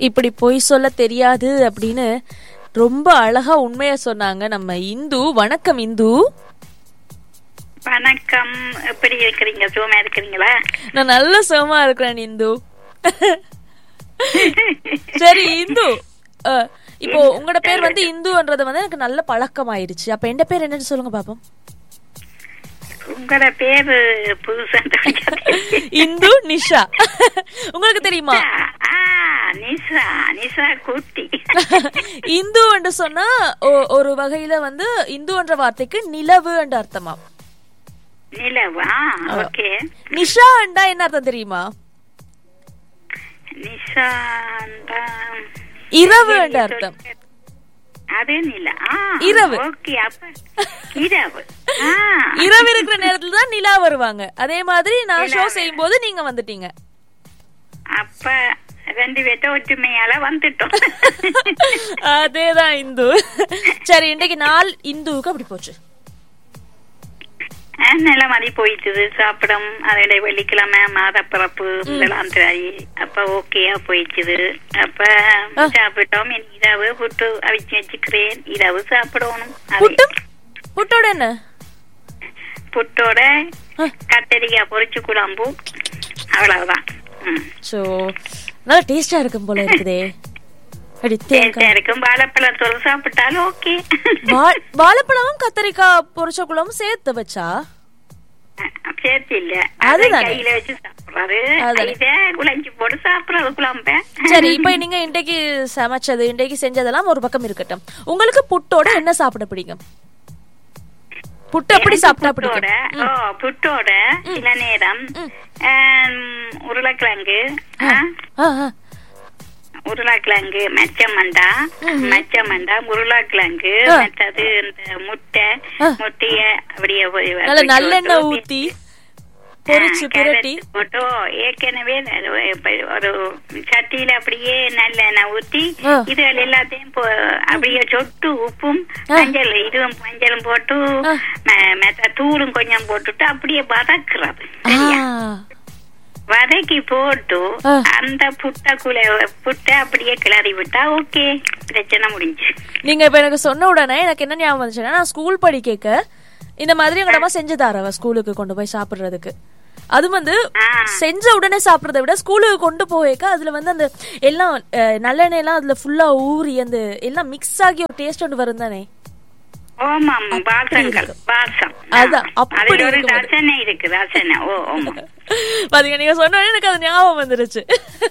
இப்படி பொய் சொல்ல தெரியாது அப்படின்னு ரொம்ப அழகா உண்மையா சொன்னாங்க நம்ம இந்து வணக்கம் இந்து வணக்கம் எப்படி இருக்கிறீங்க சுகமா இருக்கிறீங்களா நான் நல்ல சுகமா இருக்கிறேன் இந்து சரி இந்து அஹ், இப்போ உங்களோட பேர் வந்து இந்துன்றது வந்து எனக்கு நல்ல பழக்கம் ஆயிருச்சு அப்ப எந்த பேர் என்னன்னு சொல்லுங்க பாப்போம் உங்களோட பேரு புதுசா இந்து நிஷா உங்களுக்கு தெரியுமா ஆ நிசா நிசா கூட்டி இந்து என்று சொன்னா ஒ- ஒரு வகையில வந்து இந்து என்ற வார்த்தைக்கு நிலவு என்ற அர்த்தமா நிலவா ஓகே நிஷா என்றா என்ன அர்த்தம் தெரியுமா நிஷா இரவு என்ற அர்த்தம் அது நில ஆ இரவு. ஓகே அப்ப இரவு ஆ இரவு இருக்கிற நேரத்துல தான் நிலா வருவாங்க அதே மாதிரி நான் ஷோ செய்யும் போது நீங்க வந்துட்டீங்க அப்ப ரெண்டு பேர்த்த ஒற்றுமையால வந்துட்டோம் அதேதான் இந்து சரி இன்னைக்கு நாள் இந்துவுக்கு அப்படி போச்சு ஆ, நல்ல மாதிரி போயிட்டுது சாப்பிடம் அதோட வெள்ளிக்கிழமை மாதப்பிறப்பு இதெல்லாம் தாயி அப்ப ஓகேயா போயிடுச்சுது அப்ப சாப்பிட்டோம் இனி இரவு புட்டு அவிச்சு வச்சுக்கிறேன் இரவு சாப்பிடணும் அது புட்டு புட்டோட என்ன புட்டோட ஆ. கத்தரிக்காய் பொரிச்சு குழம்பு அவ்வளவுதான் ம். சோ நல்லா டேஸ்டா இருக்கும் போல இருக்குதே அடி தேங்காய் டேஸ்டா இருக்கும் வாழைப்பழத்தோடு சாப்பிட்டாலும் ஓகே வா- வாழைப்பழமும் கத்தரிக்காய் பொரிச்ச குழம்பும் சேர்த்து வச்சா சேர்த்து இல்ல அதை அதுதானே. கையில வச்சு சாப்பிடுறது அதுதானே. இதை குழஞ்சி போட்டு சாப்பிடுறது குழம்ப சரி இப்ப நீங்க இன்றைக்கு சமைச்சது இன்றைக்கு செஞ்சதெல்லாம் ஒரு பக்கம் இருக்கட்டும் உங்களுக்கு புட்டோட என்ன சாப்பிட பிடிக்கும் புட்டு எப்படி எனக்கு சாப்பிட்டா புட்டோட பிடிக்கும் ஓ புட்டோட சில நேரம் ஆம், உருளைக்கிழங்கு ஆ, ஆ, ஆ. உருளைக்கிழங்கு மெச்சமண்டா மெச்சமண்டா உருளைக்கிழங்கு ஆ. மற்றது இந்த முட்டை ஆ. முட்டைய அப்படியே போய் நல்ல வச்சு நல்லெண்ணெய் போட்டு, ஊத்தி பொரிச்சு ஆ, பிரட்டி கேரட் போட்டு ஏற்கனவே ந- இப்ப ஒரு சட்டியில அப்படியே நல்லெண்ணெய் ஊத்தி ஆ. இதுகள் எல்லாத்தையும் போ- அப்படியே சொட்டு உப்பும் ஆ. மஞ்சள் இதுவும் மஞ்சளும் போட்டு ஆ. ம- மற்ற தூளும் கொஞ்சம் போட்டுட்டு அப்படியே வதக்குறது ஆ, சரியா வதக்கி போட்டு ஆ. அந்த புட்டக்குள்ள புட்டை அப்படியே கிளறி விட்டா ஓகே பிரச்சனை முடிஞ்சு நீங்க இப்ப எனக்கு சொன்ன உடனே எனக்கு என்ன ஞாபகம் வந்துச்சுன்னா நான் ஸ்கூல் படிக்க இந்த மாதிரி எங்க அம்மா செஞ்சு தாரவ ஸ்கூலுக்கு கொண்டு போய் சாப்பிடுறதுக்கு அது வந்து ஆ. செஞ்ச உடனே சாப்பிடுறத விட ஸ்கூலுக்கு கொண்டு போவேக்க அதுல வந்து அந்த எல்லாம் அஹ், நல்லெண்ணெய் எல்லாம் அதுல ஃபுல்லா ஊறி அந்த எல்லாம் மிக்ஸ் ஆகி ஒரு டேஸ்ட் ஒன்று வரும் தானே ஓமாம் வாசங்கள் இருக்கு. வாசம் அதான், அப்படி அதுல ஒரு இருக்கும்போது. ரசனை இருக்கு ரசனை ஓ ஓமா பாத்தீங்க நீங்க சொன்ன உடனே எனக்கு அது ஞாபகம் வந்துருச்சு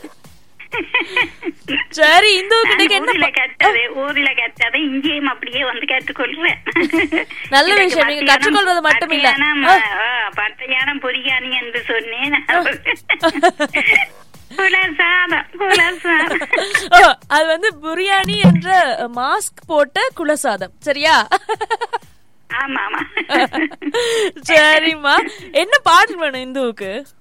சரி இந்துவுக்கு இன்னைக்கு என்ன ஊர்ல ப- கட்டது ஊர்ல கட்டது இங்கேயும் அப்படியே வந்து கற்றுக்கொள்றேன் நல்ல இதுக்கு விஷயம். நீங்க மத்தியானம் கற்றுக்கொள்வது மட்டும் இல்ல. மத்தியானம், ஆ. ஆ, மத்தியானம் பொரியாணி என்று சொன்னேன் குலசாதம் குலசாதம் ஓ, அது வந்து பிரியாணி என்ற மாஸ்க் போட்ட குலசாதம் சரியா ஆமா ஆமா சரிம்மா என்ன பாடல் வேணும் இந்துவுக்கு